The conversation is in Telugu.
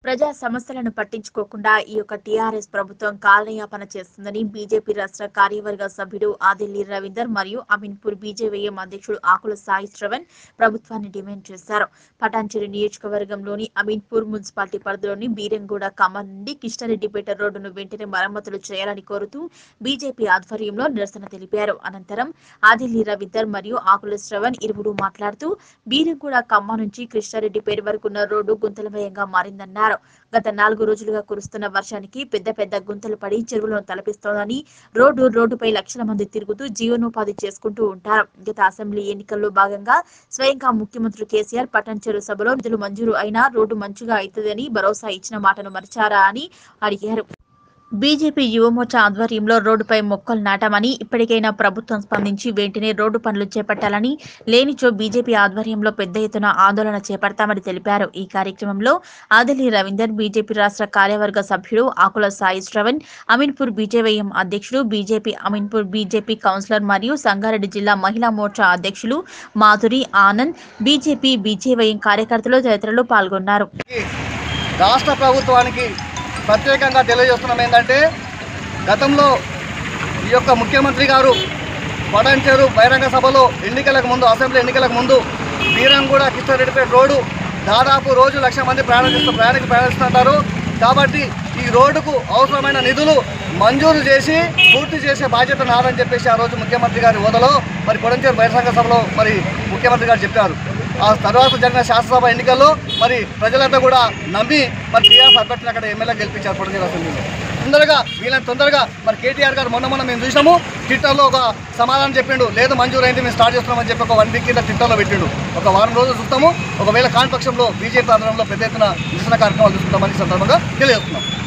ప్రజా సమస్యలను పట్టించుకోకుండా ఈ యొక్క టీఆర్ఎస్ ప్రభుత్వం కాలయాపన చేస్తుందని బీజేపీ రాష్ట్ర కార్యవర్గ సభ్యుడు ఆదిల్లి రవీందర్ మరియు అమీన్పూర్ బీజేవైఎం అధ్యక్షుడు ఆకుల సాయి శ్రవణ్ ప్రభుత్వాన్ని డిమాండ్ చేశారు పటాన్చెరు నియోజకవర్గంలోని అమీన్పూర్ మున్సిపాలిటీ పరిధిలోని బీరంగూడ కమన్ నుండి కిష్టారెడ్డిపేట రోడ్డును వెంటనే మరమ్మతులు చేయాలని కోరుతూ బీజేపీ ఆధ్వర్యంలో నిరసన తెలిపారు అనంతరం ఆదిల్లి రవీందర్ మరియు ఆకుల శ్రవణ్ ఇరువురు మాట్లాడుతూ బీరంగూడ కమ్మ నుంచి కృష్ణారెడ్డిపేట వరకున్న రోడ్డు గుంతలమయంగా మారిందన్నారు గత నాలుగు రోజులుగా కురుస్తున్న వర్షానికి పెద్ద పెద్ద గుంతలు పడి చెరువులను తలపిస్తోందని రోడ్డు రోడ్డుపై లక్షల మంది తిరుగుతూ జీవనోపాధి చేసుకుంటూ ఉంటారు గత అసెంబ్లీ ఎన్నికల్లో భాగంగా స్వయంగా ముఖ్యమంత్రి కేసీఆర్ పట్టణచెరు సభలో నిధులు మంజూరు అయినా రోడ్డు మంచిగా అవుతుందని భరోసా ఇచ్చిన మాటను మరిచారా అని అడిగారు బీజేపీ యువమోర్చా ఆధ్వర్యంలో రోడ్డుపై మొక్కలు నాటామని ఇప్పటికైనా ప్రభుత్వం స్పందించి వెంటనే రోడ్డు పనులు చేపట్టాలని లేనిచో బీజేపీ ఆధ్వర్యంలో పెద్ద ఎత్తున ఆందోళన చేపడతామని తెలిపారు ఈ కార్యక్రమంలో ఆదిలి రవీందర్ బీజేపీ రాష్ట్ర కార్యవర్గ సభ్యుడు ఆకుల సాయి శ్రవణ్ అమీన్పూర్ బీజేవైఎం అధ్యక్షుడు బీజేపీ అమీన్పూర్ బీజేపీ కౌన్సిలర్ మరియు సంగారెడ్డి జిల్లా మహిళా మోర్చా అధ్యక్షులు మాధురి ఆనంద్ బీజేపీ బీజేవైఎం కార్యకర్తలు తదితరులు పాల్గొన్నారు రాష్ట్ర ప్రభుత్వానికి ప్రత్యేకంగా తెలియజేస్తున్నాం ఏంటంటే గతంలో ఈ యొక్క ముఖ్యమంత్రి గారు పడంచేరు బహిరంగ సభలో ఎన్నికలకు ముందు అసెంబ్లీ ఎన్నికలకు ముందు బీరంగూడ కిషన్రెడ్డిపేట రోడ్డు దాదాపు రోజు లక్ష మంది ప్రయాణిస్తూ ప్రయాణికి ప్రయాణిస్తుంటారు కాబట్టి ఈ రోడ్డుకు అవసరమైన నిధులు మంజూరు చేసి పూర్తి చేసే బాధ్యత నాదని చెప్పేసి ఆ రోజు ముఖ్యమంత్రి గారి హోదాలో మరి కొడంచేరు బహిరంగ సభలో మరి ముఖ్యమంత్రి గారు చెప్పారు ఆ తర్వాత జరిగిన శాసనసభ ఎన్నికల్లో మరి ప్రజలంతా కూడా నమ్మి మరి టీఆర్ఎస్ అభ్యర్థిని అక్కడ ఎమ్మెల్యే గెలిపించారు కొడంచేరు అసెంబ్లీలో తొందరగా వీళ్ళని తొందరగా మరి కేటీఆర్ గారు మొన్న మొన్న మేము చూసినాము ట్విట్టర్లో ఒక సమాధానం చెప్పిండు లేదు మంజూరు అయింది మేము స్టార్ట్ చేస్తున్నామని చెప్పి ఒక వన్ వీక్ కింద ట్విట్టర్లో పెట్టిండు ఒక వారం రోజులు చూస్తాము ఒకవేళ కాని పక్షంలో బీజేపీ ఆధ్వర్యంలో పెద్ద ఎత్తున నిరసన కార్యక్రమాలు చూసుకుంటామని ఈ సందర్భంగా తెలియజేస్తున్నాం